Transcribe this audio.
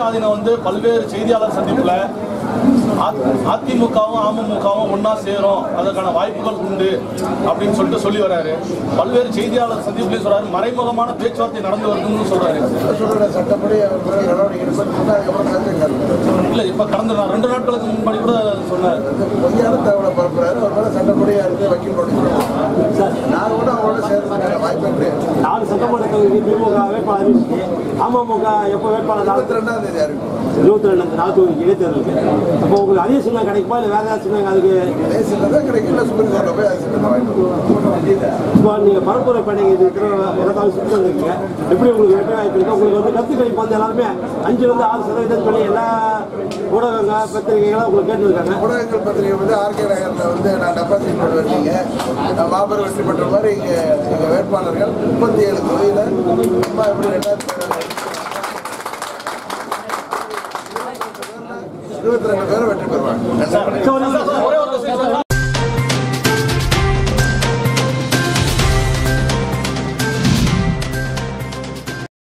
சுயாதீனம் வந்து பல்வேறு செய்தியாளர் சந்திப்புல அ- அதிமுகவும் அமமுகவும் ஒண்ணா சேரும் அதற்கான வாய்ப்புகள் உண்டு அப்படின்னு சொல்லிட்டு சொல்லி வர்றாரு பல்வேறு செய்தியாளர் சந்திப்புலையும் சொல்றாரு மறைமுகமான பேச்சுவார்த்தை நடந்து வருதுன்னு சொல்றாரு சொல்ற சட்டப்படி அவர் மேல நடவடிக்கை எடுப்பது அதுக்கப்புறம் பேசுகிறார் இல்ல இப்ப கடந்த நான் ரெண்டு நாட்களுக்கு முன்னாடி கூட சொன்னார் பொய்யான தகவலை பரப்புறாரு அவர் மேல சட்டப்படி இருந்து வக்கீல் நோட்டீஸ் நான் கூட அவங்களோட சேர்றதுக்கான வாய்ப்பே கிடையாது நாலு சட்டமன்ற தொகுதி திமுக வேட்பாளர் அறிவிச்சு அமமுக எப்போ வேட்பாளர் இருபத்தி ரெண்டாம் தேதி அறிவிக்கும் இருபத்தி ரெண்டு நாலு தொகுதி இடைத்தேர்தலுக்கு அப்போ உங்களுக்கு அதிக சின்னம் கிடைக்குமா இல்லை வேற ஏதாவது சின்னம் அதுக்கு தேசியில் தான் கிடைக்கும் இல்லை சுப்ரீம் கோர்ட்டில் போய் அது சின்னத்தை வாங்கிட்டு வருவோம். இப்போ நீங்கள் பரப்புரை பண்ணீங்க இது இருக்கிற எல்லாத்தாலும் சுற்றி இருக்கீங்க எப்படி உங்களுக்கு வெற்றி வாய்ப்பு இருக்கு உங்களுக்கு வந்து கருத்து கணிப்பு வந்து எல்லாருமே அஞ்சுலேருந்து ஆறு சதவீதம் சொல்லி எல்லா ஊடகங்க பத்திரிகைகளும் உங்களுக்கு கேட்டுருக்காங்க ஊடகங்கள் பத்திரிகை வந்து ஆர்கே நகரில் வந்து நான் டெபாசிட் பண்ண வந்தீங்க நான் மாபெரும் வெற்றி பெற்ற மாதிரி இங்கே எங்கள் வேட்பாளர்கள் முப்பத்தி ஏழு தொகுதியில் சும்மா எப்படி ரெண்டாயிரத்தி இருபத்தி ரெண்டு பேரும் வெற்றி பெறுவாங்க ஸோ நீங்கள்